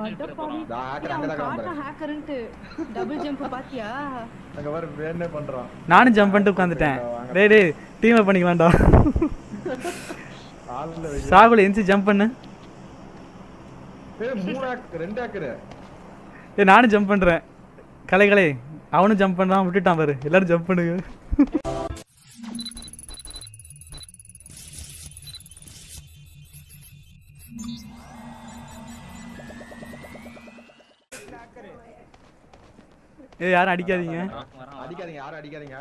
அட பாவி. இதோ hacker ஏய், அவன் அங்கதான் காட்டுறான் கிளம்புறேன். ஹேக்கர்ன்ட்டு டபுள் ஜம்ப் பாத்தியா அங்க வர வேணே பண்றான் நானும் ஜம்ப் பண்ணிட்டு உட்காந்துட்டேன் டேய் டேய் டீமை பண்ணிக்கலாம்டா ஆள்ல வை. சாகுல எந்திச்சு ஜம்ப் பண்ணு ஏய் மூணு hack- ரெண்டு hacker. ஏய் நானும் ஜம்ப் பண்றேன் கலை கலை அவனும் ஜம்ப் பண்றான் விட்டுட்டான் பாரு எல்லாரும் ஜம்ப் பண்ணுங்க ஏய் யாரும் அடிக்காதீங்க அடிக்காதீங்க யாரும் அடிக்காதீங்க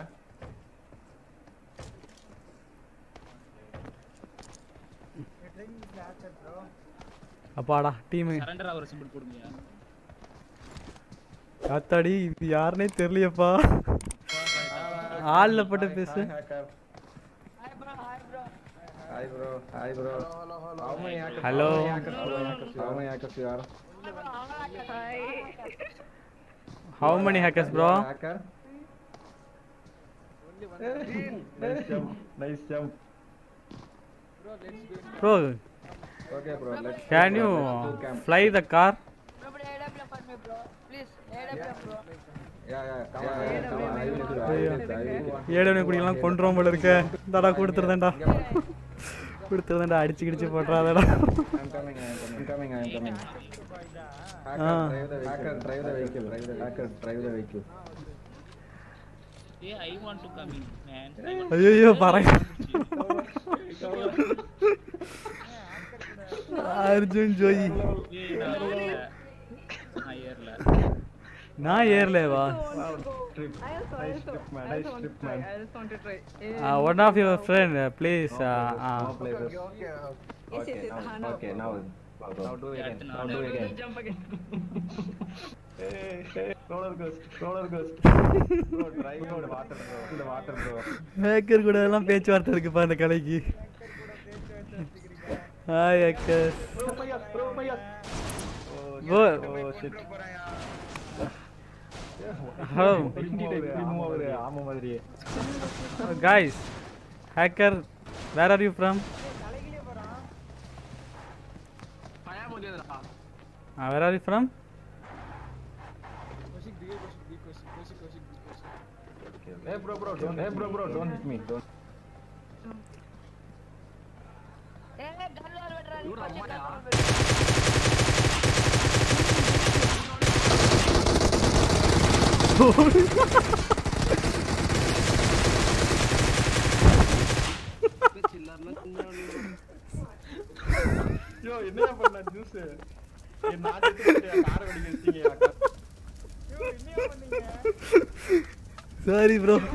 அப்பாடா டீம் சரண்டர் ஆகிற சிம்பிள் போடுங்க காத்தாடி இது யாருனே தெரியலையப்பா ஆள்ல போட்டு பேசு hacker. Hi bro. Hi bro. How many hackers- Hello. how many hackers- how many hackers- how many hackers you are? How many hackers bro Hacker? Nice jump. Nice jump. bro Okay bro, let's go, can bro. you Let's do camp. fly the car Yeah, yeah, come on, come on. I will do, I will do, I will do. ஏழு குடிக்கலாம் கொண்டுறோம் போல இருக்க இந்தாடா கொடுத்துருந்தேன்டா கொடுத்துருந்தேன்டா அடிச்சு கிடிச்சு போட்டுறாதடா I'm coming, I am coming. I'm coming, I am coming. Hacker, Ah. drive the vehicle. Hacker, drive the vehicle. Drive the hacker, drive the vehicle. ஏ I want to come in man ஐயோ பாருங்க Arjun Joy ஏ நான் ஏறல. நான் ஏறல நான் ஏறலேவா Trip. Nice trip, man. Nice trip, man. One of your friend please No places. Okay, now, Okay, now. Now do it again. Now do it again. Hey, hey, roller coaster, roller coaster. Bro, drive on the water, bro. In the water, bro. Hacker கூட எல்லாம் பேச்சுவார்த்தை இருக்குப்பா இந்த கலைக்கு hi hacker Oh my god, oh my god. Bro. Oh shit. Hello ஆமா ஒரு ஆமா மாதிரியே guys hacker where are you from where are you from Hey bro, bro, don't. Hey bro, bro, don't hit me. Don't. யோ என்னையா பண்ண juice என் நாட்டு கார வெடிக்க வச்சீங்க சாரி ப்ரோ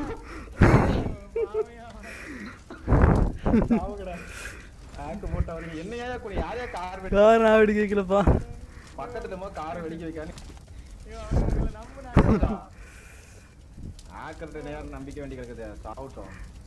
சாவுங்கடா ஆக்கு போட்டவங்க என்னையா கூட யாரையா கார் வெடி கார் நான் வெடி கேட்கலப்பா பக்கத்துல மோ கார் வெடிக்க வைக்கானு ஆக்கிறது நேரம் நம்பிக்கை வேண்டி கிடக்குது சாவட்டும்